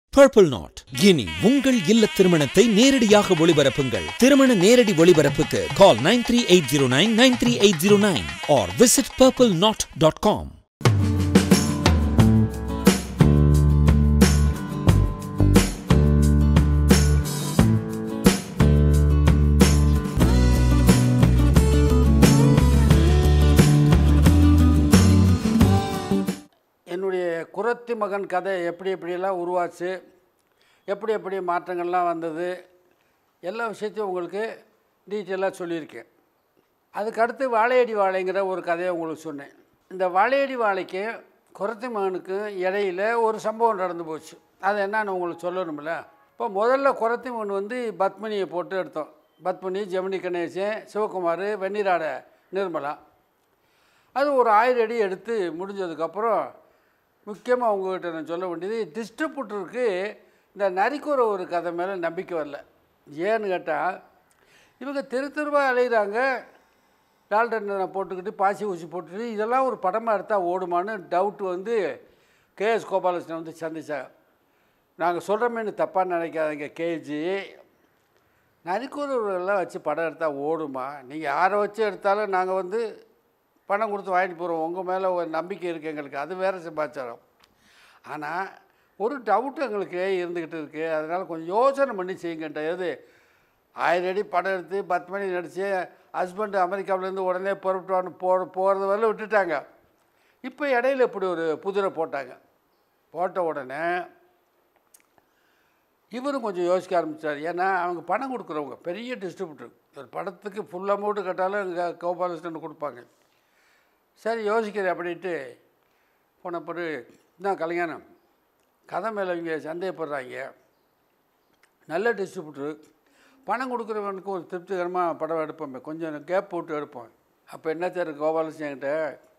Purple not இனி உங்கள் இல்ல திருமணத்தை நேரடியாக ஒளிபரப்புங்கள் திருமண நேரடி ஒளிபரப்புக்கு call nine three eight zero nine nine three eight zero nine or visit purple knot dot com என்னுடைய குரத்தி மகன் கதை எப்படி எப்படியெல்லாம் உருவாச்சு எப்படி எப்படி மாற்றங்கள்லாம் வந்தது எல்லா விஷயத்தையும் உங்களுக்கு டீட்டெயிலாக சொல்லியிருக்கேன் அதுக்கு அடுத்து வாழையடி வாழைங்கிற ஒரு கதையை உங்களுக்கு சொன்னேன் இந்த வாழையடி வாழைக்கு குரத்தி மகனுக்கு இடையில ஒரு சம்பவம் நடந்து போச்சு அது என்னன்னு உங்களுக்கு சொல்லணும்ல இப்போ முதல்ல குரத்தி மகன் வந்து பத்மினியை போட்டு எடுத்தோம் பத்மினி ஜெமினி கணேசன் சிவகுமார் வெந்நீராட நிர்மலா அது ஒரு ஆயிரம் அடி எடுத்து முடிஞ்சதுக்கப்புறம் முக்கியமாக உங்ககிட்ட நான் சொல்ல வேண்டியது டிஸ்ட்ரிபியூட்டருக்கு இந்த நரிக்குற ஒரு கதை மேலே நம்பிக்கை வரல ஏன்னு கேட்டால் இவங்க தெரு தெருவாக அலைகிறாங்க டால்டனை போட்டுக்கிட்டு பாசி ஊசி போட்டுட்டு இதெல்லாம் ஒரு படமாக எடுத்தால் ஓடுமான்னு டவுட் வந்து கேஎஸ் கோபாலகிருஷ்ணன் வந்து சந்திச்சாங்க நாங்கள் சொல்கிறோமேனு தப்பாக நினைக்காதீங்க கேஜி நரிக்குறவர்களெல்லாம் வச்சு படம் எடுத்தால் ஓடுமா நீங்கள் யாரை வச்சு எடுத்தாலும் நாங்கள் வந்து பணம் கொடுத்து வாங்கிட்டு போகிறோம் உங்கள் மேலே ஒரு நம்பிக்கை இருக்குது எங்களுக்கு அது வேறு சமாச்சாரம் ஆனால் ஒரு டவுட் எங்களுக்கு இருந்துக்கிட்டு இருக்குது அதனால் கொஞ்சம் யோசனை பண்ணி செய்யுங்கன்ட்ட எது ஆயிரம் அடி படம் எடுத்து பத்து மணி நடித்து ஹஸ்பண்டு அமெரிக்காவிலேருந்து உடனே புறப்பட்டுவான்னு போ போகிறது வரல விட்டுட்டாங்க இப்போ இடையில இப்படி ஒரு புதிரை போட்டாங்க போட்ட உடனே இவரும் கொஞ்சம் யோசிக்க ஆரம்பித்தார் ஏன்னா அவங்க பணம் கொடுக்குறவங்க பெரிய டிஸ்ட்ரிபியூட்டர் ஒரு படத்துக்கு ஃபுல் அமௌண்ட்டு கட்டாலும் இங்கே கோபாலகிருஷ்ணன் கொடுப்பாங்க சரி யோசிக்கிறேன் அப்படின்ட்டு போன பிறகு தான் கல்யாணம் கதை மேலே இவங்க சந்தேகப்படுறாங்க நல்ல டிஸ்ட்ரிபியூட்டரு பணம் கொடுக்குறவனுக்கு ஒரு திருப்திகரமாக படம் எடுப்போமே கொஞ்சம் கேப் போட்டு எடுப்போம் அப்போ என்ன சார் கோபாலகிருஷ்ணன்கிட்ட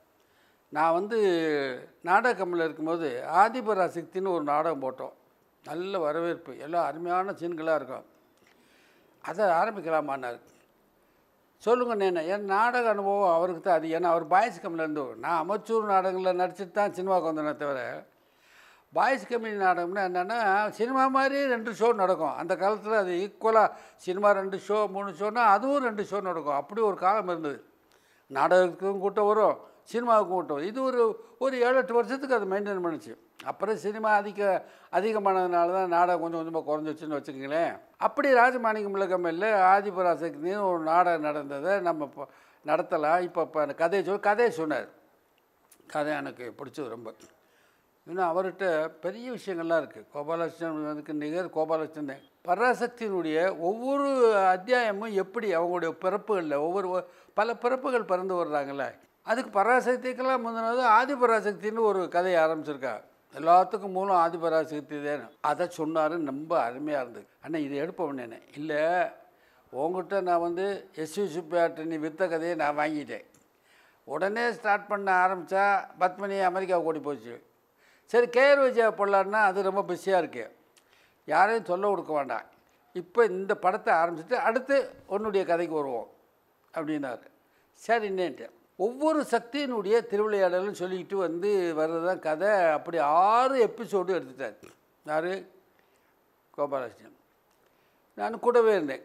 நான் வந்து நாடக கம்பெனியில் இருக்கும்போது ஆதிபராசக்தின்னு ஒரு நாடகம் போட்டோம் நல்ல வரவேற்பு எல்லாம் அருமையான சீன்களாக இருக்கும் அதை ஆரம்பிக்கலாமான்னாரு சொல்லுங்க நேன என் நாடக அனுபவம் அவருக்கு தான் அது ஏன்னா அவர் பாய்ஸ் கம்பெனிலேருந்து நான் அமைச்சூர் நாடகங்களில் நடிச்சுட்டு தான் சினிமாவுக்கு வந்தேனே தவிர பாய்ஸ் கம்பெனி நாடகம்னா என்னென்னா சினிமா மாதிரி ரெண்டு ஷோ நடக்கும் அந்த காலத்தில் அது ஈக்குவலாக சினிமா ரெண்டு ஷோ மூணு ஷோனா அதுவும் ரெண்டு ஷோ நடக்கும் அப்படி ஒரு காலம் இருந்தது நாடகத்துக்கும் கூட்டம் வரும் சினிமாவுக்கும் கூட்டம் வரும். இது ஒரு ஒரு ஏழு எட்டு வருஷத்துக்கு அது மெயின்டைன் பண்ணுச்சு அப்புறம் சினிமா அதிக அதிகமானதுனால தான் நாடகம் கொஞ்சம் கொஞ்சமாக குறைஞ்சிச்சுன்னு வச்சுக்கோங்களேன் அப்படி ராஜமாணிக்கம் கம்பெனியில் ஆதிபராசக்தின்னு ஒரு நாடகம் நடந்ததை நம்ம இப்போ நடத்தலாம் இப்போ இப்போ அந்த கதையை சொல் கதையை சொன்னார் கதை எனக்கு பிடிச்சது ரொம்ப இன்னும் அவர்கிட்ட பெரிய விஷயங்கள்லாம் இருக்குது கோபாலகிருஷ்ணனுக்கு நிகர் கோபாலகிருஷ்ணன் தான். பராசக்தியினுடைய ஒவ்வொரு அத்தியாயமும் எப்படி அவங்களுடைய பிறப்புகளில் ஒவ்வொரு பல பிறப்புகள் பிறந்து வர்றாங்கல்ல அதுக்கு பராசக்திக்கெல்லாம் முந்தினது ஆதிபராசக்தின்னு ஒரு கதையை ஆரம்பிச்சிருக்கா எல்லாத்துக்கும் மூலம் ஆதிபராசக்தி தான் அதை சொன்னார் ரொம்ப அருமையாக இருந்தது அண்ணா இது எடுப்போம் என்ன இல்லை உங்ககிட்ட நான் வந்து எஸ்வி சுப்பியாட்ட நீ வித்த கதையை நான் வாங்கிட்டேன் உடனே ஸ்டார்ட் பண்ண ஆரம்பித்தா பத்மினி அமெரிக்காவுக்கு ஓடி போச்சு சரி கேஆர் விஜயா போடலான்னா அது ரொம்ப பிஸியாக இருக்கு யாரையும் சொல்ல கொடுக்க வேண்டாம் இப்போ இந்த படத்தை ஆரம்பிச்சுட்டு அடுத்து உன்னுடைய கதைக்கு வருவோம் அப்படின்னாரு சரின்னேன்ட்டு ஒவ்வொரு சக்தியினுடைய திருவிளையாடலும் சொல்லிக்கிட்டு வந்து வர்றது தான் கதை அப்படி ஆறு எபிசோடு எடுத்துட்டார் யார் கோபாலகிருஷ்ணன் நான் கூடவே இருந்தேன்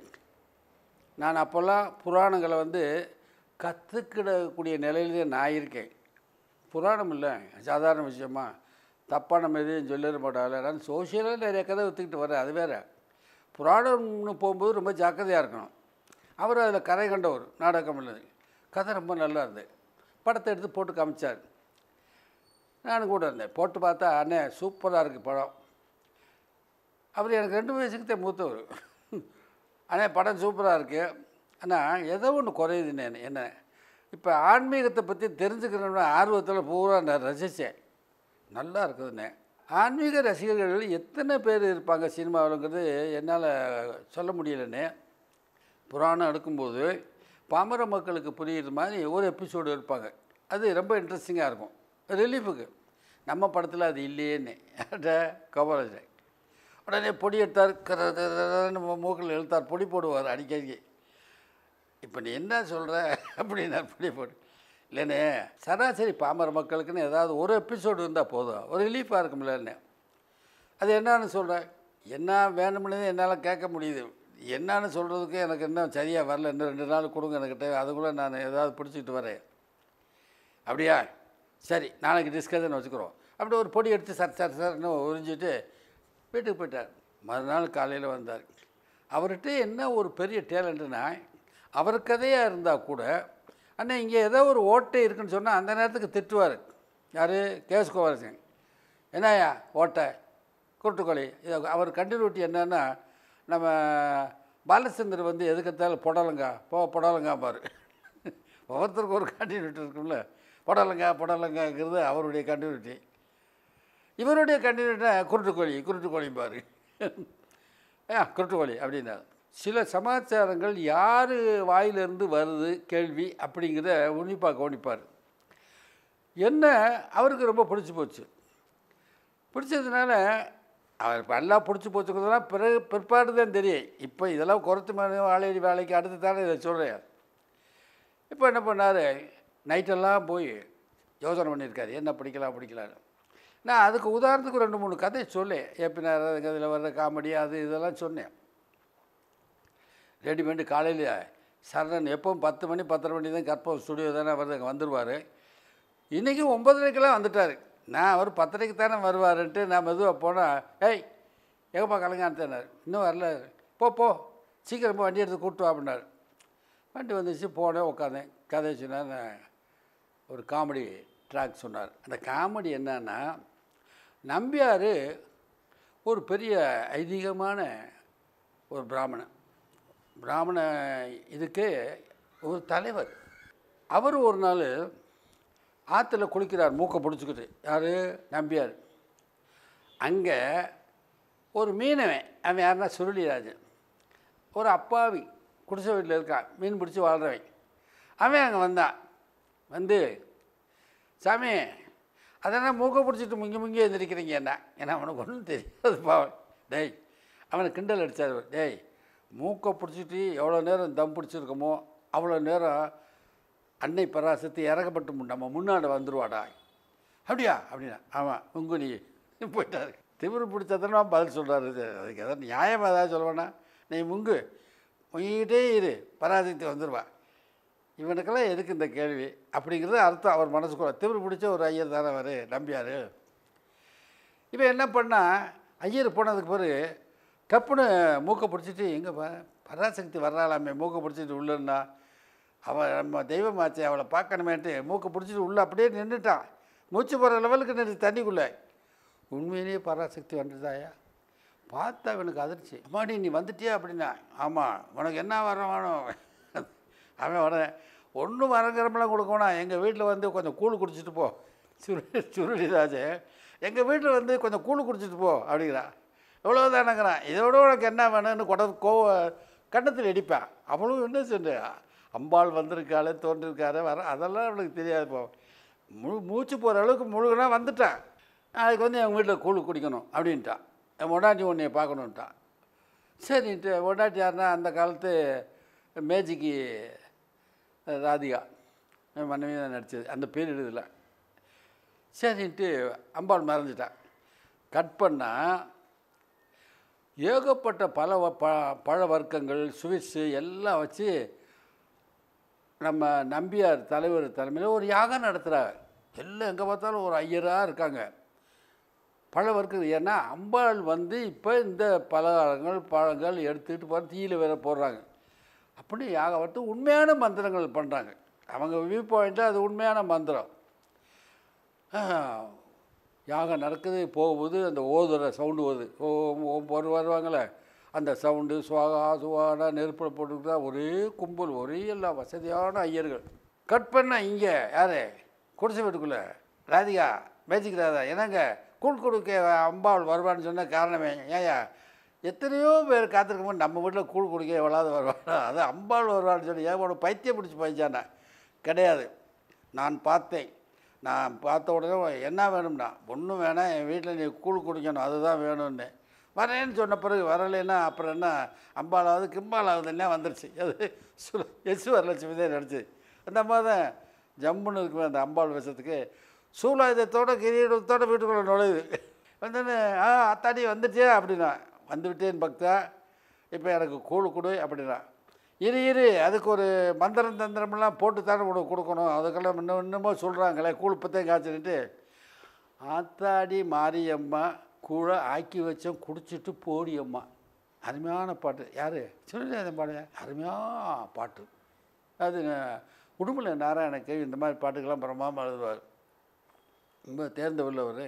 நான் அப்போல்லாம் புராணங்களை வந்து கற்றுக்கிடக்கூடிய நிலையிலே நான் இருக்கேன் புராணம் இல்லை சாதாரண விஷயமா தப்பாக நம்ம எதையும் சொல்லிட மாட்டாங்க நான் சோஷியலாக நிறைய கதை ஒத்துக்கிட்டு வரேன் அது வேறு புராணம்னு போகும்போது ரொம்ப ஜாக்கிரதையாக இருக்கணும் அவர் அதில் கரை கண்டவர் நாடகம் இல்லை கதை ரொம்ப நல்லா இருந்தது படத்தை எடுத்து போட்டு காமிச்சார் நானும் கூட இருந்தேன் போட்டு பார்த்தா அண்ணே சூப்பராக இருக்குது படம் அவர் எனக்கு ரெண்டு வயசுக்கு தான் மூத்தவர் அண்ணே படம் சூப்பராக இருக்குது ஆனால் ஏதோ ஒன்று குறையுதுண்ணே என்ன இப்போ ஆன்மீகத்தை பற்றி தெரிஞ்சுக்கணும்னு ஆர்வத்தில் பூரா நான் ரசித்தேன் நல்லா இருக்குதுண்ணே ஆன்மீக ரசிகர்கள் எத்தனை பேர் இருப்பாங்க சினிமாவிலங்கிறது என்னால் சொல்ல முடியலண்ணே புராணம் எடுக்கும்போது பாமர மக்களுக்கு புரியுற மாதிரி ஒரு எபிசோடு இருப்பாங்க அது ரொம்ப இன்ட்ரெஸ்டிங்காக இருக்கும் ரிலீஃபுக்கு நம்ம படத்தில் அது இல்லையேன்னு கோபாலஜன் உடனே பொடி எடுத்தார் கர கரன்னு மூக்கில் இழுத்தார் பொடி போடுவார் அடிக்கடி இப்போ நீ என்ன சொல்கிற அப்படின்னு பொடி போடு இல்லைண்ணே சராசரி பாமர மக்களுக்குன்னு ஏதாவது ஒரு எபிசோடு இருந்தால் போதும் ஒரு ரிலீஃபாக இருக்கும்லன்னு அது என்னன்னு சொல்கிறேன் என்ன வேணும்னு என்னால் கேட்க முடியுது என்னன்னு சொல்கிறதுக்கு எனக்கு இன்னும் சரியாக வரல இன்னும் ரெண்டு நாள் கொடுங்க எனக்கிட்ட அதுக்குள்ளே நான் ஏதாவது பிடிச்சிக்கிட்டு வரேன் அப்படியா சரி நாளைக்கு டிஸ்கஷன் வச்சுக்கிறோம் அப்படி ஒரு பொடி எடுத்து சர் சர் சர்னு உறிஞ்சிட்டு வீட்டுக்கு போயிட்டார் மறுநாள் காலையில் வந்தார் அவர்கிட்ட என்ன ஒரு பெரிய டேலண்ட்டுனா அவர் கதையாக இருந்தால் கூட அண்ணா இங்கே ஏதோ ஒரு ஓட்டை இருக்குன்னு சொன்னால் அந்த நேரத்துக்கு திட்டுவார் யார் கேஎஸ் கோவரசன் என்னய்யா ஓட்டை குருட்டுக்கோழி இது அவர் கண்டினியூட்டி என்னன்னா நம்ம பாலச்சந்தர் வந்து எதுக்கத்தாலும் புடலங்கா போ புடலங்கா பாரு ஒவ்வொருத்தருக்கும் ஒரு கண்டினியூட்டி இருக்கும்ல புடலங்கா புடலங்காங்கிறது அவருடைய கண்டினியூட்டி இவருடைய கண்டினியூட்டா குருட்டுக்கோழி குருட்டுக்கோழி பாரு ஆ குருட்டுக்கோழி அப்படின்னா சில சமாச்சாரங்கள் யார் வாயிலிருந்து வருது கேள்வி அப்படிங்கிறத உன்னிப்பாக கவனிப்பார் என்ன அவருக்கு ரொம்ப பிடிச்சி போச்சு பிடிச்சதுனால அவர் இப்போ எல்லாம் பிடிச்சி போச்சுக்கிறதுலாம் பிறகு பிற்பாடு தான் தெரியும் இப்போ இதெல்லாம் குறைத்து மணி வாழையடி வேலைக்கு அடுத்து தானே இதை சொல்கிறேன் இப்போ என்ன பண்ணார் நைட்டெல்லாம் போய் யோசனை பண்ணியிருக்காரு என்ன பிடிக்கலாம் பிடிக்கலான்னு நான் அதுக்கு உதாரணத்துக்கு ரெண்டு மூணு கதை சொல்லேன் ஏப்பினார் அதில் வர்ற காமெடி அது இதெல்லாம் சொன்னேன் ரெடிமேடு காலையில் சரணன் எப்பவும் பத்து மணி பத்தரை மணி தான் கற்பம் ஸ்டுடியோ தானே வருது அங்கே வந்துடுவார் இன்றைக்கி ஒம்பதரைக்கெல்லாம் வந்துட்டார் நான் அவர் பத்தரைக்கு தானே வருவாருன்ட்டு நான் மெதுவாக போனால் ஏய் எங்கப்பா கலங்கான்ட்டார் இன்னும் வரல போ போ சீக்கிரம் வண்டி எடுத்து கூப்பிட்டு வா அப்படின்னாரு வண்டி வந்துச்சு போனேன் உட்காந்தேன் கதை சொன்னார் நான் ஒரு காமெடி ட்ராக் சொன்னார் அந்த காமெடி என்னன்னா நம்பியார் ஒரு பெரிய ஐதீகமான ஒரு பிராமணன் பிராமண இதுக்கு ஒரு தலைவர் அவர் ஒரு நாள் ஆற்றுல குளிக்கிறார் மூக்கை பிடிச்சிக்கிட்டு யார் நம்பியார் அங்கே ஒரு மீனவன் அவன் யாருன்னா சுருளிராஜன் ஒரு அப்பாவி குடிசை வீட்டில் இருக்கான் மீன் பிடிச்சி வாழ்கிறவன் அவன் அங்கே வந்தான் வந்து சாமி அதெல்லாம் மூக்கை பிடிச்சிட்டு முங்கி முங்கி எழுந்திருக்கிறீங்க என்ன ஏன்னா அவனுக்கு ஒன்றும் தெரியாது பாவம் டேய் அவனை கிண்டல் அடித்தார் டேய் மூக்கை பிடிச்சிட்டு எவ்வளோ நேரம் தம் பிடிச்சிருக்கோமோ அவ்வளோ நேரம் அன்னை பராசக்தி இறக்கப்பட்டு முன் நம்ம முன்னாடி வந்துருவாடா அப்படியா அப்படின்னா ஆமாம் உங்குனி போயிட்டாரு திமிரு பிடிச்சதுன்னா பதில் சொல்கிறாரு அதுக்கு எதாவது நியாயமாக ஏதாவது சொல்லுவேன்னா நீ முங்கு முங்கிக்கிட்டே இரு பராசக்தி வந்துடுவா இவனுக்கெல்லாம் எதுக்கு இந்த கேள்வி அப்படிங்கிறது அர்த்தம் அவர் மனசுக்குள்ள திமிரு பிடிச்ச ஒரு ஐயர் தானே அவர் நம்பியார் இவன் என்ன பண்ணா ஐயர் போனதுக்கு பிறகு டப்புன்னு மூக்கை பிடிச்சிட்டு எங்கே பராசக்தி வர்றாளாமே மூக்கை பிடிச்சிட்டு உள்ளன்னா அவள் நம்ம தெய்வமாச்சு அவளை பார்க்கணுமேன்ட்டு மூக்கை பிடிச்சிட்டு உள்ளே அப்படியே நின்றுட்டான் மூச்சு போகிற லெவலுக்கு நின்று தண்ணிக்குள்ளே உண்மையிலேயே பராசக்தி வந்துட்டாயா பார்த்தா இவனுக்கு அதிர்ச்சி அம்மாடி நீ வந்துட்டியா அப்படின்னா ஆமாம் உனக்கு என்ன வர வேணும் அவன் உடனே ஒன்றும் வரங்கிரமெல்லாம் கொடுக்கணும் எங்கள் வீட்டில் வந்து கொஞ்சம் கூழ் குடிச்சிட்டு போ சுரு சுருளிராஜ எங்கள் வீட்டில் வந்து கொஞ்சம் கூழ் குடிச்சிட்டு போ அப்படிங்கிறான் எவ்வளோதானங்கிறான் இதோட உனக்கு என்ன வேணும்னு கொட கோவ கண்ணத்தில் அடிப்பேன் அவளும் என்ன சொன்ன அம்பாள் வந்திருக்காளே தோன்றிருக்காரு வர அதெல்லாம் அவளுக்கு தெரியாது போ மு மூச்சு போகிற அளவுக்கு முழுகுனா வந்துட்டான் நாளைக்கு வந்து எங்கள் வீட்டில் கூழ் குடிக்கணும் அப்படின்ட்டான் என் பொண்டாட்டி உன்னைய பார்க்கணுன்ட்டான் சரின்ட்டு பொண்டாட்டி யாருன்னா அந்த காலத்து மேஜிக்கு ராதிகா என் மனைவி தான் நடித்தது அந்த பேர் இதில் சரின்ட்டு அம்பாள் மறைஞ்சிட்டான் கட் பண்ணால் ஏகப்பட்ட பல வ- ப பழ வர்க்கங்கள் ஸ்வீட்ஸு எல்லாம் வச்சு நம்ம நம்பியார் தலைவர் தலைமையில் ஒரு யாகம் நடத்துகிறாங்க எல்லாம் எங்கே பார்த்தாலும் ஒரு ஐயராக இருக்காங்க பழ வர்க்கம் ஏன்னா அம்பாள் வந்து இப்போ இந்த பலகாரங்கள் பழங்கள் எடுத்துக்கிட்டு போகிற தீயில வேற போடுறாங்க அப்படி யாகம் வந்து உண்மையான மந்திரங்கள் பண்ணுறாங்க அவங்க வியூ பாயிண்ட்டாக அது உண்மையான மந்திரம் ஆஹ், யாகம் நடக்குது போகும்போது அந்த ஓதுற சவுண்டு வருது ஓம் ஓம் வரு வருவாங்களே அந்த சவுண்டு சுவாகா சுவாடா நெருப்பில் போட்டுக்கிட்டா ஒரே கும்பல் ஒரே எல்லாம் வசதியான ஐயர்கள் கட் பண்ண இங்கே யார் குடிசை வீட்டுக்குள்ளே ராதிகா மேஜிக் ராதா என்னங்க கூழ் கொடுக்க அம்பாள் வருவான்னு சொன்ன காரணமே ஏயா எத்தனையோ பேர் காத்திருக்கும்போது நம்ம வீட்டில் கூழ் குடிக்க எவ்வளவு வருவாடா அது அம்பாள் வருவான்னு சொல்லி ஏன் உனக்கு பைத்தியம் பிடிச்சி போயிச்சானே கிடையாது நான் பார்த்தேன் நான் பார்த்த உடனே என்ன வேணும்னா ஒன்றும் வேணாம் என் வீட்டில் நீ கூழ் குடிக்கணும் அதுதான் வேணும்னு வரேன்னு சொன்ன பிறகு வரலைன்னா அப்புறம் என்ன அம்பாளாவது கிம்பாலாவது என்ன வந்துருச்சு அது சு எஸ் வரலட்சுமி தான் நடிச்சு அந்த மாதிரி தான் ஜம்முன்னு இருக்குமே அந்த அம்பாள் விஷயத்துக்கு சூலாயுதத்தோட கிரீடத்தோட வீட்டுக்குள்ளே நுழையுது வந்தோடனே ஆ அத்தாடி வந்துட்டே அப்படின்னா வந்து விட்டேன் பக்தா இப்போ எனக்கு கூழ் கொடு அப்படின்னா இரு இரு அதுக்கு ஒரு மந்திரம் தந்திரமெல்லாம் போட்டு தானே உனக்கு கொடுக்கணும் அதுக்கெல்லாம் இன்னும் இன்னமும் சொல்கிறாங்களே கூழ் பத்தையும் காய்ச்சிட்டு ஆத்தாடி மாரியம்மா கூழை ஆக்கி வச்சோம் குடிச்சிட்டு போடி அம்மா அருமையான பாட்டு யார் சொல்லி பாடு அருமையான பாட்டு அது உடுமலை நாராயணக்கு இந்த மாதிரி பாட்டுக்கெல்லாம் பிரமாமல் எழுதுவார் ரொம்ப தேர்ந்த உள்ளவர்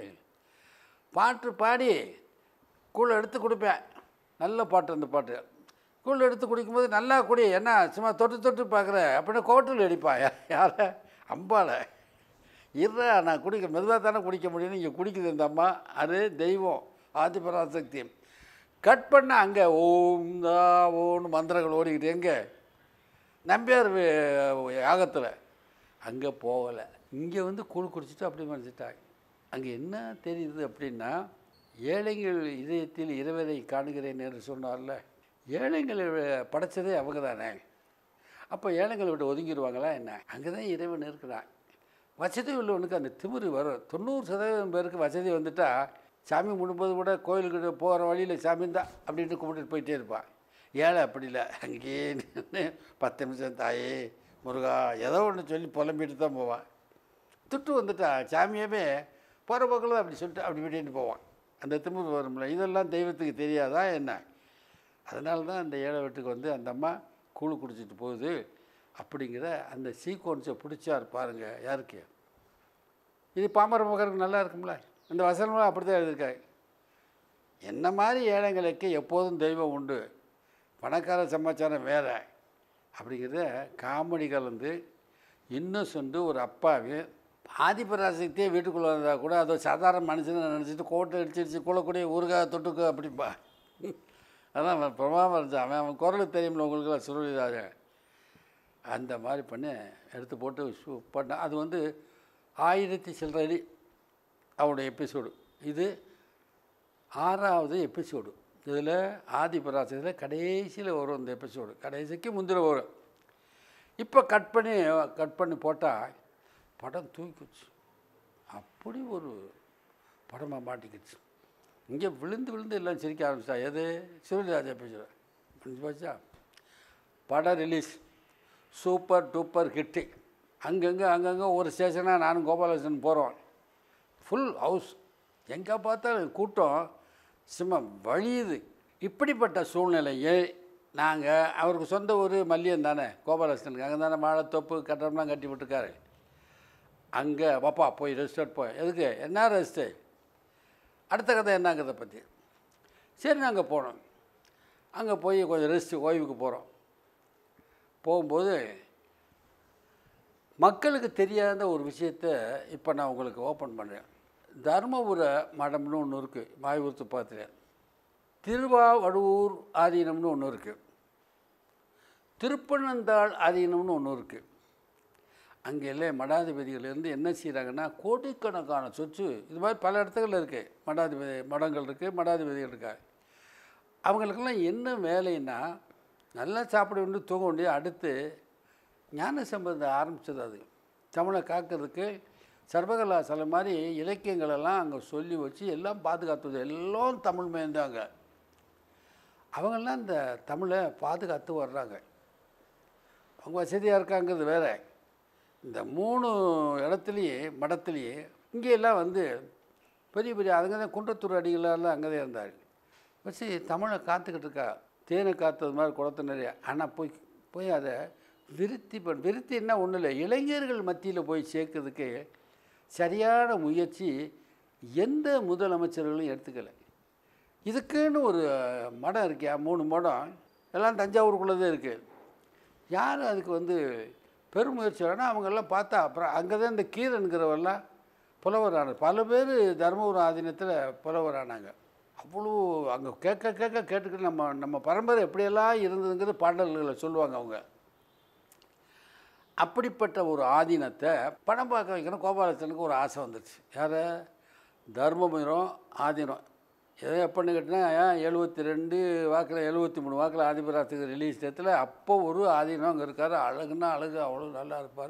பாட்டு பாடி கூழ் எடுத்து கொடுப்பேன் நல்ல பாட்டு அந்த பாட்டு கூழ் எடுத்து குடிக்கும்போது நல்லா குடி என்ன சும்மா தொட்டு தொட்டு பார்க்குற அப்படின்னு கோட்டில் அடிப்பான் யாரை அம்பாளை இருறா நான் குடிக்க மெதுவாக தானே குடிக்க முடியும்னு இங்கே குடிக்குது இந்த அம்மா அது தெய்வம் ஆதிபராசக்தி கட் பண்ண அங்கே ஓம் தா ஓன்னு மந்திரங்கள் ஓடிக்கிட்டு எங்கே நம்பியார் வி- யாகத்தில் அங்கே போகலை இங்கே வந்து கூழ் குடிச்சிட்டு அப்படி மறைச்சிட்டாங்க அங்கே என்ன தெரியுது அப்படின்னா ஏழைகள் இதயத்தில் இறைவனை காணுகிறேன் என்று சொன்னார்ல ஏழைங்களை படைச்சதே அவங்க தானே அப்போ ஏழைங்களை விட்டு ஒதுங்கிடுவாங்களா என்ன அங்கே தான் இறைவன் இருக்கிறான் வசதி உள்ளவனுக்கு அந்த திமிரு வரும் தொண்ணூறு சதவீதம் பேருக்கு வசதி வந்துட்டா சாமி முடும்போது கூட கோயிலுக்கு போகிற வழியில் சாமி தான் அப்படின்ட்டு கும்பிட்டுட்டு போயிட்டே இருப்பான் ஏழை அப்படி இல்லை அங்கேயே நின்று பத்து நிமிஷம் தாயே முருகா ஏதோ ஒன்று சொல்லி புலம்பிட்டு தான் போவான் துட்டு வந்துட்டா சாமியவே போகிற போக்கில் அப்படி சொல்லிட்டு அப்படி விட்டுட்டு போவான் அந்த திமிரு வரும்ல இதெல்லாம் தெய்வத்துக்கு தெரியாதா என்ன அதனால தான் அந்த ஏழை வீட்டுக்கு வந்து அந்த அம்மா கூழ் குடிச்சிட்டு போகுது அப்படிங்கிற அந்த சீக்வன்ஸை பிடிச்சார் பாருங்க யாருக்கு இது பாமர மக்களுக்கு நல்லா இருக்கும்ல இந்த வசனங்களும் அப்படி தான் எழுதியிருக்காங்க என்ன மாதிரி ஏழைங்களுக்கு எப்போதும் தெய்வம் உண்டு பணக்கார சமாச்சாரம் வேற அப்படிங்கிறத காமெடி கலந்து இன்னும் சொண்டு ஒரு அப்பாவி ஆதிபராசக்தியே வீட்டுக்குள்ளே வந்தால் கூட அதோ சாதாரண மனுஷனை நினச்சிட்டு கோட்டை அடிச்சிடுச்சு கூடக்கூடிய ஊறுகாய் தொட்டுக்கு அப்படிப்பா அதான் அவன் பிரமாதம் இருந்துச்சு அவன் அவன் குரல் தெரியும்ல உங்களுக்குலாம் சுருளிதாக அந்த மாதிரி பண்ணி எடுத்து போட்டு ஷூ பண்ண அது வந்து ஆயிரத்தி சில்லற அடி அவனுடைய எபிசோடு இது ஆறாவது எபிசோடு இதில் ஆதி பராசத்தில் கடைசியில் வரும் இந்த எபிசோடு கடைசிக்கு முந்திர வரும் இப்போ கட் பண்ணி கட் பண்ணி போட்டால் படம் தூக்கிச்சு அப்படி ஒரு படமாக மாட்டிக்கிச்சு இங்கே விழுந்து விழுந்து எல்லாம் சிரிக்க ஆரம்பிச்சா எது சிவராஜா பேசுகிறேன் புரிஞ்சு போச்சா படம் ரிலீஸ் சூப்பர் டூப்பர் ஹிட்டு அங்கங்கே அங்கங்கே ஒரு ஸ்டேஷனாக நானும் கோபாலகிருஷ்ணன் போகிறோம் ஃபுல் ஹவுஸ் எங்கே பார்த்தாலும் கூட்டம் சும்மா வழியுது இப்படிப்பட்ட சூழ்நிலையை நாங்கள் அவருக்கு சொந்த ஊர் மல்லியம் தானே கோபாலகிருஷ்ணனுக்கு அங்கே தானே வாழைத்தோப்பு கட்டடம்லாம் கட்டி விட்டுருக்காரு அங்கே பாப்பா போய் ரெஸ்டார்ட் போய் எதுக்கு என்ன ரெஸ்ட்டு அடுத்த கதை என்னங்கிறத பற்றி சரி நாங்கள் போனோம் அங்கே போய் கொஞ்சம் ரெஸ்ட்டு ஓய்வுக்கு போகிறோம் போகும்போது மக்களுக்கு தெரியாத ஒரு விஷயத்த இப்போ நான் உங்களுக்கு ஓப்பன் பண்ணுறேன் தர்மபுர மடம்னு ஒன்று இருக்குது மாயூர் துப்பாத்தில் திருவாவடுவூர் ஆதீனம்னு ஒன்று இருக்குது திருப்பனந்தாள் ஆதீனம்னு ஒன்று இருக்குது அங்கே எல்லாம் மடாதிபதிகள்லேருந்து என்ன செய்கிறாங்கன்னா கோடிக்கணக்கான சொத்து இது மாதிரி பல இடத்துகளில் இருக்குது மடாதிபதி மடங்கள் இருக்குது மடாதிபதிகள் இருக்காங்க அவங்களுக்கெல்லாம் என்ன வேலைன்னா நல்லா சாப்பிட வேண்டிய தூங்க வேண்டிய அடுத்து ஞான சம்பந்தம் ஆரம்பித்தது அது தமிழை காக்கிறதுக்கு சர்வகலாசாலை மாதிரி இலக்கியங்கள் எல்லாம் அங்கே சொல்லி வச்சு எல்லாம் பாதுகாத்தது எல்லாம் தமிழ் மேய்ந்தாங்க அவங்கெல்லாம் இந்த தமிழை பாதுகாத்து வர்றாங்க அவங்க வசதியாக இருக்காங்கிறது வேற இந்த மூணு இடத்துலையே மடத்துலேயே இங்கே எல்லாம் வந்து பெரிய பெரிய அதுங்க தான் குன்றத்தூர் அடிகளெல்லாம் அங்கே தான் இருந்தார் வச்சு தமிழை காத்துக்கிட்டு இருக்கா தேனை காத்தது மாதிரி குளத்து நிறைய ஆனால் போய் போய் அதை விருத்தி பண் விருத்தின்னா ஒன்றும் இல்லை இளைஞர்கள் மத்தியில் போய் சேர்க்கறதுக்கு சரியான முயற்சி எந்த முதலமைச்சர்களும் எடுத்துக்கலை இதுக்குன்னு ஒரு மடம் இருக்கியா மூணு மடம் எல்லாம் தஞ்சாவூருக்குள்ளே தான் இருக்குது யாரும் அதுக்கு வந்து பெருமுயற்சி வேணால் அவங்கெல்லாம் பார்த்தா அப்புறம் அங்கே தான் இந்த கீரனுங்கிறவெல்லாம் புலவரானார் பல பேர் தருமபுரம் ஆதீனத்தில் புலவரானாங்க அவ்வளோ அங்கே கேட்க கேட்க கேட்டுக்கிட்டு நம்ம நம்ம பரம்பரை எப்படியெல்லாம் இருந்ததுங்கிறது பாடல்களை சொல்லுவாங்க அவங்க அப்படிப்பட்ட ஒரு ஆதீனத்தை படம் பார்க்க வைக்கணும் கோபாலச்சனுக்கு ஒரு ஆசை வந்துடுச்சு யார் தர்மபுரம் ஆதீனம் எதோ எப்போன்னு கேட்டினா எழுபத்தி ரெண்டு வாக்கில் எழுபத்தி மூணு வாக்கில் ஆதிபராத்துக்கு ரிலீஸ் டேத்தில் அப்போ ஒரு ஆதீனம் அங்கே இருக்கார் அழகுன்னா அழகு அவ்வளோ நல்லா இருப்பார்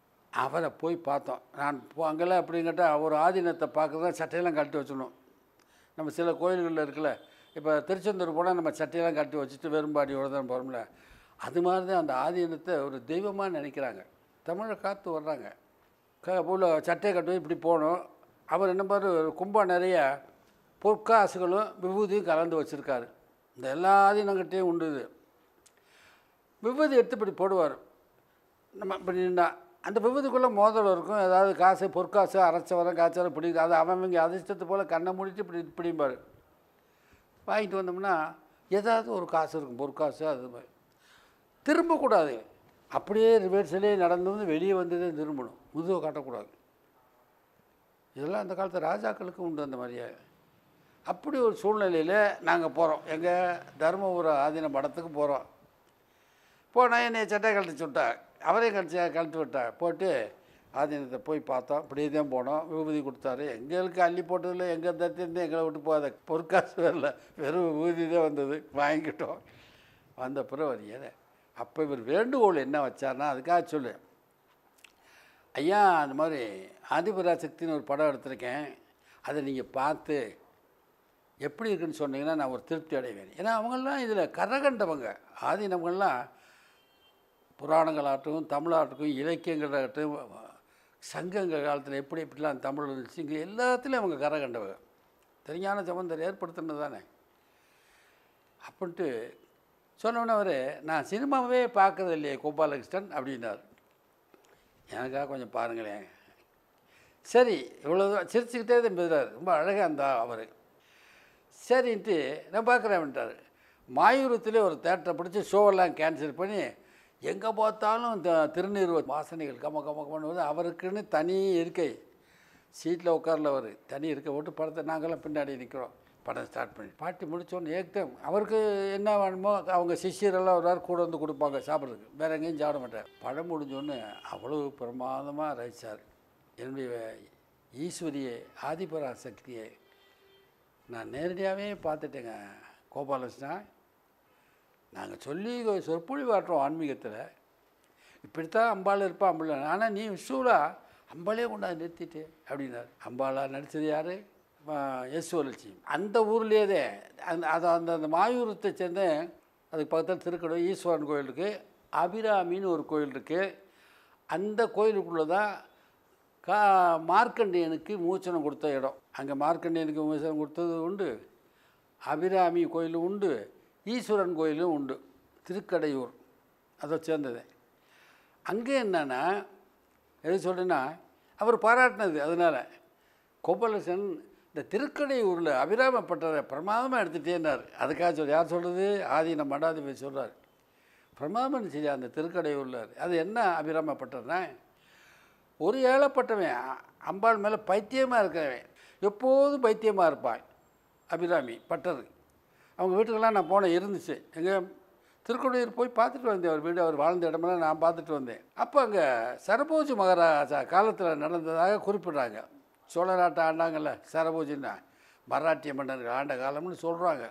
அவரை போய் பார்த்தோம் நான் போ அங்கெல்லாம் எப்படின்னு கேட்டால் ஒரு ஆதீனத்தை பார்க்குறதா சட்டையெல்லாம் கழட்டி வச்சிடணும் நம்ம சில கோயில்களில் இருக்குல்ல இப்போ திருச்செந்தூர் போனால் நம்ம சட்டையெல்லாம் கட்டி வச்சுட்டு வெறும்பாடியோட தான் போகிறோம்ல அது மாதிரி தான் அந்த ஆதீனத்தை ஒரு தெய்வமாக நினைக்கிறாங்க தமிழை காத்து வர்றாங்க க உள்ள சட்டையை கட்டி இப்படி போகணும் அவர் என்ன பாரு ஒரு கும்பம் நிறைய பொற்காசுகளும் விபூதியும் கலந்து வச்சுருக்காரு இந்த எல்லா ஆதீனங்கிட்டையும் உண்டு இது விபூதி எடுத்து இப்படி போடுவார் நம்ம இப்படி நின்னா அந்த விபூதிக்குள்ளே மோதிரம் இருக்கும் ஏதாவது காசு பொற்காசு அரைச்சவரம் காய்ச்சவரம் இப்படி அது அவன் அதிர்ஷ்டத்து போல் கண்ணை மூடிட்டு இப்படி இப்படிம்பார் வாங்கிட்டு வந்தோம்னா ஏதாவது ஒரு காசு இருக்கும் பொற்காசு அது மாதிரி திரும்பக்கூடாது அப்படியே ரிவர்ஸ்லேயே நடந்து வந்து வெளியே வந்ததே திரும்பணும் முதுவை காட்டக்கூடாது இதெல்லாம் அந்த காலத்து ராஜாக்களுக்கு உண்டு அந்த மாதிரியே அப்படி ஒரு சூழ்நிலையில் நாங்கள் போகிறோம் எங்கள் தருமபுர ஆதீன படத்துக்கு போகிறோம் போனால் என்னை சட்டை கழட்டி விட்டார் அவரையும் கழிச்சு கழட்டி விட்டார் போட்டு ஆதீனத்தை போய் பார்த்தோம் இப்படியே தான் போனோம் விபூதி கொடுத்தாரு எங்களுக்கு அள்ளி போட்டதில் எங்கள் தத்திருந்து எங்களை விட்டு போகாத பொற்காசு வரல வெறும் விபூதி தான் வந்தது வாங்கிக்கிட்டோம் வந்த பிறகு அவர் ஏற அப்போ இவர் வேண்டுகோள் என்ன வச்சார்னா அதுக்காக சொல்லு ஐயா அந்த மாதிரி ஆதிபராசக்தின்னு ஒரு படம் எடுத்திருக்கேன் அதை நீங்கள் பார்த்து எப்படி இருக்குன்னு சொன்னீங்கன்னா நான் ஒரு திருப்தி அடைவேன் ஏன்னா அவங்கெல்லாம் இதில் கரகண்டவங்க ஆதீனவங்கள்லாம் புராணங்களாகட்டும் தமிழாகட்டும் இலக்கியங்களாகட்டும் சங்கங்கள் காலத்தில் எப்படி எப்படிலாம் தமிழ் இருந்துச்சு இங்கே எல்லாத்துலேயும் அவங்க கரகண்டவங்க தெரிஞான சம்பந்தர் ஏற்படுத்தினது தானே அப்படின்ட்டு சொன்னோன்னே அவர் நான் சினிமாவே பார்க்கறது இல்லையே கோபாலகிருஷ்ணன் அப்படின்னார் எனக்காக கொஞ்சம் பாருங்களேன் சரி இவ்வளோ சிரிச்சுக்கிட்டே தான் பேசுகிறார் ரொம்ப அழகாக இருந்தா அவர் சரின்ட்டு நான் பார்க்குறேன்ட்டார் மாயூரத்திலே ஒரு தேட்டரை பிடிச்சி ஷோவெல்லாம் கேன்சல் பண்ணி எங்கே பார்த்தாலும் இந்த திருநீர் வாசனைகள் கம கம கமன்னு அவருக்குன்னு தனி இருக்கை சீட்டில் உட்காரல அவர் தனி இருக்கை போட்டு படத்தை நாங்களாம் பின்னாடி நிற்கிறோம் படம் ஸ்டார்ட் பண்ணி பாட்டி முடித்தோன்னு ஏக்தம் அவருக்கு என்ன வேணுமோ அவங்க சிஷியரெல்லாம் ஒரு கூட வந்து கொடுப்பாங்க சாப்பிட்றதுக்கு வேறு எங்கேயும் சாப்பிட மாட்டார் படம் முடிஞ்சோன்னு அவ்வளோ பிரமாதமாக ரசித்தார் என்னுடைய ஈஸ்வரியை ஆதிபராசக்தியை நான் நேரடியாகவே பார்த்துட்டேங்க கோபாலகிருஷ்ணா நாங்கள் சொல்லி சொற்பொழி வாட்டுறோம் ஆன்மீகத்தில் இப்படித்தான் அம்பாள் இருப்பா அம்பாள் ஆனால் நீ விஷுவலா அம்பாளே கொண்டாந்து நிறுத்திட்டு அப்படின்னார் அம்பாளா நடித்தது யார் யசுவலட்சி அந்த ஊர்லேயே அந்த அது அந்த அந்த மாயூரத்தை சேர்ந்த அதுக்கு பக்கத்தில் திருக்கடை ஈஸ்வரன் கோயில் இருக்குது அபிராமின்னு ஒரு கோயில் இருக்குது அந்த கோயிலுக்குள்ளே தான் கா மார்க்கண்டியனுக்கு மூச்சனம் கொடுத்த இடம் அங்கே மார்க்கண்டியனுக்கு மூச்சனம் கொடுத்தது உண்டு அபிராமி கோயிலும் உண்டு ஈஸ்வரன் கோயிலும் உண்டு திருக்கடையூர் அதை சேர்ந்தது அங்கே என்னென்னா எது சொல்கிறேன்னா அவர் பாராட்டினது அதனால் கோபாலசன் இந்த திருக்கடையூரில் அபிராமப்பட்டரை பிரமாதமாக எடுத்துகிட்டேன்னார் அதுக்காக சொல்லி யார் சொல்கிறது ஆதீன மடாதிபதி சொல்கிறார் பிரமாதம் செய்ய அந்த திருக்கடையூரில் அது என்ன அபிராமப்பட்டர்னா ஒரு ஏழப்பட்டவன் அம்பாள் மேலே பைத்தியமாக இருக்கிறவன் எப்போதும் பைத்தியமாக இருப்பான் அபிராமி பட்டர் அவங்க வீட்டுக்கெல்லாம் நான் போனேன் இருந்துச்சு எங்கள் திருக்கொடையூர் போய் பார்த்துட்டு வந்தேன் அவர் வீடு அவர் வாழ்ந்த இடமெல்லாம் நான் பார்த்துட்டு வந்தேன் அப்போ அங்கே சரபோஜி மகாராஜா காலத்தில் நடந்ததாக குறிப்பிட்றாங்க சோழ நாட்டை ஆண்டாங்கல்ல சரபோஜின்னா மராட்டிய மன்னர்கள் ஆண்ட காலம்னு சொல்கிறாங்க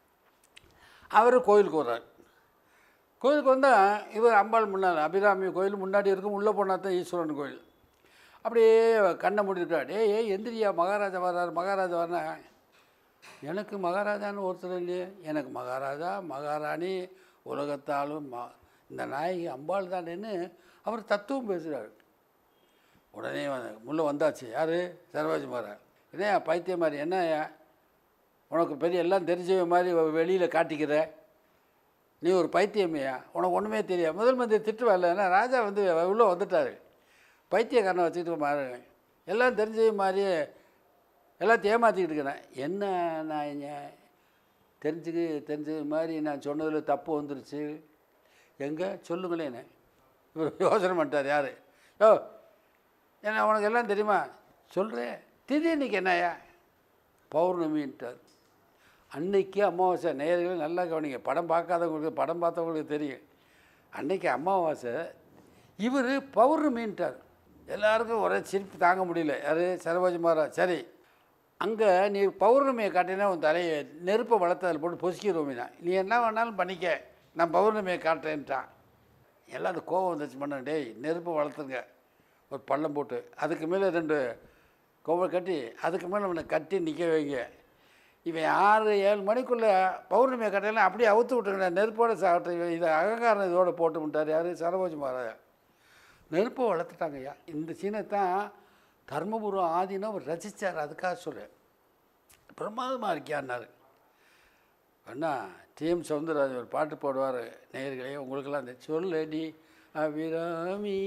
அவர் கோயிலுக்கு வர்றார் கோயிலுக்கு வந்தால் இவர் அம்பாள் முன்னால் அபிராமி கோயில் முன்னாடி இருக்கும் உள்ளே போனால் தான் ஈஸ்வரன் கோயில் அப்படியே கண்ணை மூடிருக்கார் டே ஏ எந்திரியா மகாராஜா வர்றார் மகாராஜா வர்றா எனக்கு மகாராஜான்னு ஒருத்தர் இல்லையே எனக்கு மகாராஜா மகாராணி உலகத்தாலும் மா இந்த நாயகி அம்பாள் தானேன்னு அவர் தத்துவம் பேசுகிறார் உடனே வந்து முள்ளே வந்தாச்சு யார் சர்வாஜி மாறார் என்ன பைத்தியம் மாதிரி என்னய்யா உனக்கு பெரிய எல்லாம் தெரிஞ்சவ மாதிரி வெளியில் காட்டிக்கிற நீ ஒரு பைத்தியமையா உனக்கு ஒன்றுமே தெரியாது முதல் மந்திரி திட்டுவார்ல ஏன்னா ராஜா வந்து உள்ளே வந்துட்டார் பைத்தியக்காரனை வச்சுக்கிட்டு மாறு எல்லாம் தெரிஞ்ச மாதிரியே எல்லாத்தையும் ஏமாற்றிக்கிட்டு இருக்கிறேன் என்ன நான் இங்க தெரிஞ்சுக்கு தெரிஞ்சது மாதிரி நான் சொன்னதில் தப்பு வந்துருச்சு எங்கே சொல்லுங்களேன்னு இவர் யோசனை பண்ணிட்டார் யார் யோ என்ன உனக்கு எல்லாம் தெரியுமா சொல்கிறேன் திடீர் இன்னைக்கு என்னய்யா பௌர்ணமின்ட்டார் அன்னைக்கு அமாவாசை நேயர்கள் நல்லா கவனிங்க படம் பார்க்காதவங்களுக்கு படம் பார்த்தவங்களுக்கு தெரியும் அன்னைக்கு அமாவாசை இவர் பௌர்ணமின்ட்டார் எல்லாருக்கும் ஒரே சிரிப்பு தாங்க முடியல யார் சரபோஜி மகாராஜ் சரி அங்கே நீ பௌர்ணமியை காட்டினா உன் தலையை நெருப்பை வளர்த்து அதில் போட்டு பொசுக்கிடுவோமினா நீ என்ன வேணாலும் பண்ணிக்க நான் பௌர்ணமியை காட்டுறேன்ட்டான் எல்லாம் அந்த கோவம் வந்துச்சு பண்ண டேய் நெருப்பை வளர்த்துங்க ஒரு பள்ளம் போட்டு அதுக்கு மேலே ரெண்டு கோவம் கட்டி அதுக்கு மேலே அவனை கட்டி நிற்க வைங்க இவன் ஆறு ஏழு மணிக்குள்ளே பௌர்ணமி கட்டையெல்லாம் அப்படியே அவுத்து விட்டுருங்க நெருப்போட சாப்பிட்டு இவன் இதை அகங்காரம் இதோட போட்டு விட்டார் யார் சரபோஜி மகாராஜா நெருப்பை வளர்த்துட்டாங்க ஐயா இந்த சீனை தான் தர்மபுரம் ஆதீனம் ரசித்தார் அதுக்காக சொல்கிறேன் பிரமாதமாக இருக்கியான்னாரு அண்ணா டிஎம் சவுந்தரராஜன் ஒரு பாட்டு போடுவார் நேயர்களே உங்களுக்கெல்லாம் அந்த சொல்லடி அபிராமி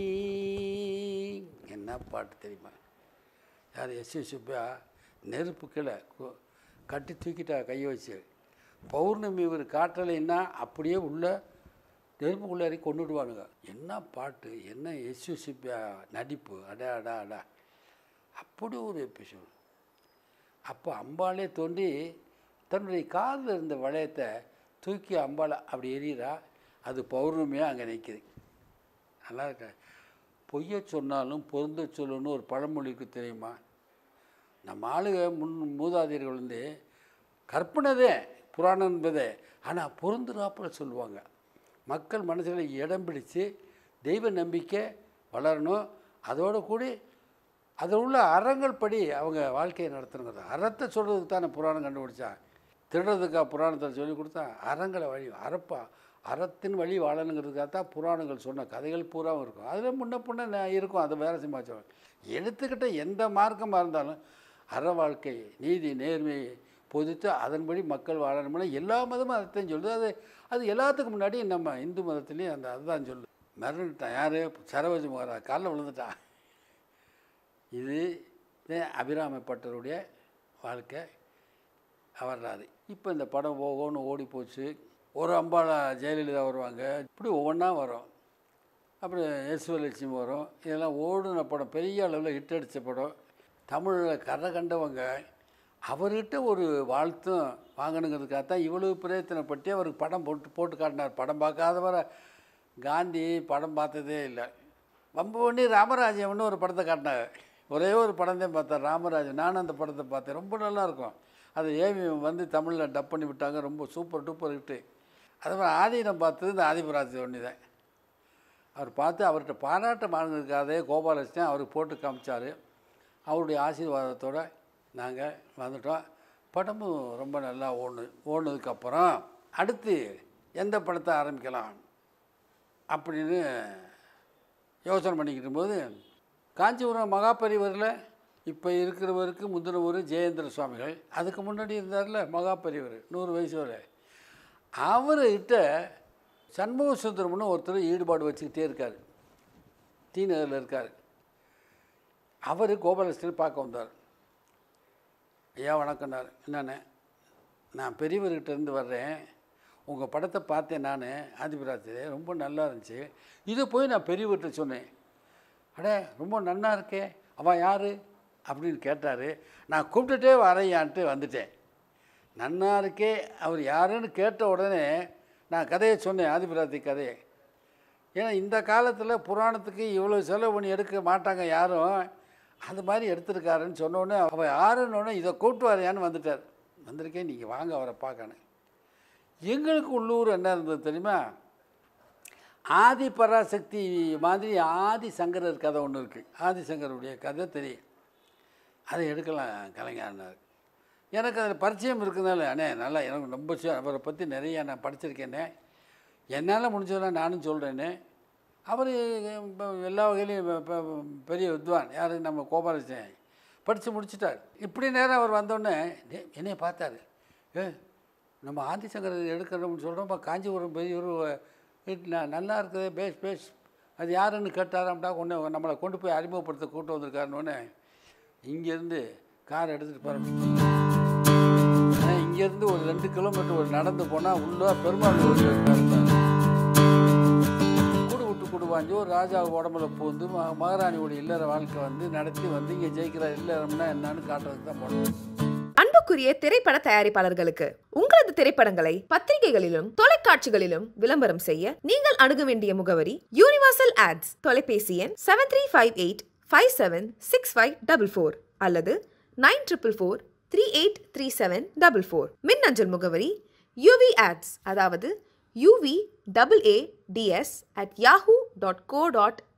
என்ன பாட்டு தெரியுமா யார் எஸ் சி சுப்பையா நெருப்பு கீழே கு- கட்டி தூக்கிட்டா கையை வச்சு பௌர்ணமி ஒரு காட்டலைன்னா அப்படியே உள்ள நெருப்புக்குள்ளே இறக்கி கொண்டுடுவானுங்க என்ன பாட்டு என்ன எஸ் சி சுப்பையா நடிப்பு அடா அடா அடா அப்படி ஒரு எபிசோடு அப்போ அம்பாளே தோண்டி தன்னுடைய காலில் இருந்த வளையத்தை தூக்கி அம்பாளை அப்படி எறிகிறா அது பௌர்ணமியாக அங்கே நிற்கிது நல்லா இருக்க பொய்ய சொன்னாலும் பொருந்த சொல்லணும்னு ஒரு பழமொழிக்கு தெரியுமா நம்ம ஆளுக முன் மூதாதையர்கள் வந்து கற்பனைதே புராணம் என்பதே ஆனால் பொருந்துறாப்புல சொல்லுவாங்க மக்கள் மனசில் இடம் பிடிச்சு தெய்வ நம்பிக்கை வளரணும் அதோடு கூடி அதில் உள்ள அறங்கள் படி அவங்க வாழ்க்கையை நடத்தணுங்கிறது அறத்தை சொல்கிறதுக்கு தானே புராணம் கண்டுபிடிச்சா திருடுறதுக்கா புராணத்தை சொல்லி கொடுத்தா அறங்களை வழி அறப்பா அறத்தின் வழி வாழணுங்கிறதுக்காக தான் புராணங்கள் சொன்ன கதைகள் பூராவும் இருக்கும் அதில் முன்ன பின்ன ந- இருக்கும் அது வேற சிம்மாச்சம் எடுத்துக்கிட்ட எந்த மார்க்கமாக இருந்தாலும் அற வாழ்க்கை நீதி நேர்மை பொதித்து அதன்படி மக்கள் வாழணும்னா எல்லா மதமும் அதைத்தான் சொல்லுது அது அது எல்லாத்துக்கும் முன்னாடி நம்ம இந்து மதத்துலேயும் அந்த அதுதான் சொல்லுது மறந்துட்டான் யார் சரவஜி மகாராஜ் காலில் விழுந்துட்டான் இது தான் அபிராமப்பட்டருடைய வாழ்க்கை வர்றாரு இப்போ இந்த படம் போகணும்னு ஓடி போச்சு ஒரு அம்பாளா ஜெயலலிதா வருவாங்க இப்படி ஒவ்வொன்றா வரும் அப்புறம் யசுவலட்சுமி வரும் இதெல்லாம் ஓடுன படம் பெரிய அளவில் ஹிட் அடித்த படம் தமிழில் கரை கண்டவங்க அவர்கிட்ட ஒரு வாழ்த்தும் வாங்கணுங்கிறதுக்காக தான் இவ்வளவு பிரயத்தனப்பட்டு அவருக்கு படம் போட்டு போட்டு காட்டினார் படம் பார்க்காதவரை காந்தி படம் பார்த்ததே இல்லை வம்பு பண்ணி ராமராஜ்யம்னு ஒரு படத்தை காட்டினாங்க ஒரே ஒரு படம் தான் பார்த்தேன் ராமராஜன் நானும் அந்த படத்தை பார்த்தேன் ரொம்ப நல்லா இருக்கும் அது ஏவி வந்து தமிழில் டப் பண்ணி விட்டாங்க ரொம்ப சூப்பர் டூப்பர் ஹிட்டு அதே மாதிரி ஆதீனம் பார்த்தது இந்த ஆதிபராஜ் ஒன்று தான் அவர் பார்த்து அவர்கிட்ட பாராட்டம் வாங்கினதுக்காகவே கோபாலகிருஷ்ணன் அவருக்கு போட்டு காமிச்சார் அவருடைய ஆசீர்வாதத்தோடு நாங்கள் வந்துட்டோம் படமும் ரொம்ப நல்லா ஓடு ஓடுனதுக்கப்புறம் அடுத்து எந்த படத்தை ஆரம்பிக்கலாம் அப்படின்னு யோசனை பண்ணிக்கிட்டு போது காஞ்சிபுரம் மகாபரிவரில் இப்போ இருக்கிறவருக்கு முந்தின ஊர் ஜெயேந்திர சுவாமிகள் அதுக்கு முன்னாடி இருந்தார்ல மகாபரிவர் நூறு வயசு வரை அவர்கிட்ட சண்முக சுந்தரம்னு ஒருத்தர் ஈடுபாடு வச்சுக்கிட்டே இருக்கார் டி நகரில் இருக்கார் அவர் கோபாலகிருஷ்ணன் பார்க்க வந்தார் ஐயா வணக்கம்னார் என்னண்ணே நான் பெரியவர்கிட்ட இருந்து வர்றேன் உங்கள் படத்தை பார்த்தேன் நான் ஆதிபராஜ் ரொம்ப நல்லா இருந்துச்சு இதை போய் நான் பெரியவர்கிட்ட சொன்னேன் அடே ரொம்ப நன்னா இருக்கே அவன் யார் அப்படின்னு கேட்டார் நான் கூப்பிட்டுட்டே வரையான்ட்டு வந்துட்டேன் நன்னா இருக்கே அவர் யாருன்னு கேட்ட உடனே நான் கதையை சொன்னேன் ஆதிபராத்தி கதையை ஏன்னா இந்த காலத்தில் புராணத்துக்கு இவ்வளோ செலவு பண்ணி எடுக்க மாட்டாங்க யாரும் அது மாதிரி எடுத்திருக்காருன்னு சொன்ன உடனே அவள் யாருன்னு இதை கூப்பிட்டு வரையான்னு வந்துட்டார் வந்திருக்கேன் நீங்கள் வாங்க அவரை பார்க்கணும் எங்களுக்கு உள்ளூர் என்ன இருந்தது தெரியுமா ஆதி பராசக்தி மாதிரி ஆதி சங்கரர் கதை ஒன்று இருக்குது ஆதி சங்கருடைய கதை தெரியும் அதை எடுக்கலாம் கலைஞர்னார் எனக்கு அதில் பரிச்சயம் இருக்கிறதுனால அண்ணே நல்லா எனக்கு ரொம்ப சு- அவரை பற்றி நிறைய நான் படிச்சிருக்கேனே என்னால் முடிஞ்சதெல்லாம் நானும் சொல்கிறேனே அவர் எல்லா வகையிலையும் பெ- பெ- பெரிய வித்வான் யார் நம்ம கோபாலகிருஷ்ணன் படித்து முடிச்சிட்டார் இப்படி நேரம் அவர் வந்தோடனே டேய், என்னைய பார்த்தாரு ஏ நம்ம ஆதிசங்கர் எடுக்கணும்னு சொல்கிறோம் காஞ்சிபுரம் பெரியவர் வீட்டில் நல்லா இருக்குது பேஸ் பேஸ் அது யாருன்னு கேட்டாராம்டா ஒன்று நம்மளை கொண்டு போய் அறிமுகப்படுத்த கூட்டு வந்திருக்காருன்னு இங்கேருந்து கார் எடுத்துகிட்டு போகிறோம் ஆனால் இங்கேருந்து ஒரு ரெண்டு கிலோமீட்டர் ஒரு நடந்து போனால் உள்ள பெருமாள் கோயில் இருக்காரு கூடு விட்டு கூடு வாங்கி ஒரு ராஜா உடம்புல பூந்து ம- மகாராணியோட இல்லற வாழ்க்கை வந்து நடத்தி வந்து இங்கே ஜெயிக்கிற இல்லறம்னா என்னன்னு காட்டுறதுக்கு தான் போனோம் அன்புக்குரிய திரைப்பட தயாரிப்பாளர்களுக்கு உங்களது திரைப்படங்களை பத்திரிகைகளிலும் தொலைக்காட்சிகளிலும் விளம்பரம் செய்ய நீங்கள் அணுக வேண்டிய முகவரி யூனிவர்சல் ஆட்ஸ் தொலைபேசி எண் seven three five eight five seven six five double four அல்லது nine triple four three eight three seven double four மின்னஞ்சல் முகவரி யூவி ஆட்ஸ் அதாவது UV double A DS at Yahoo dot co dot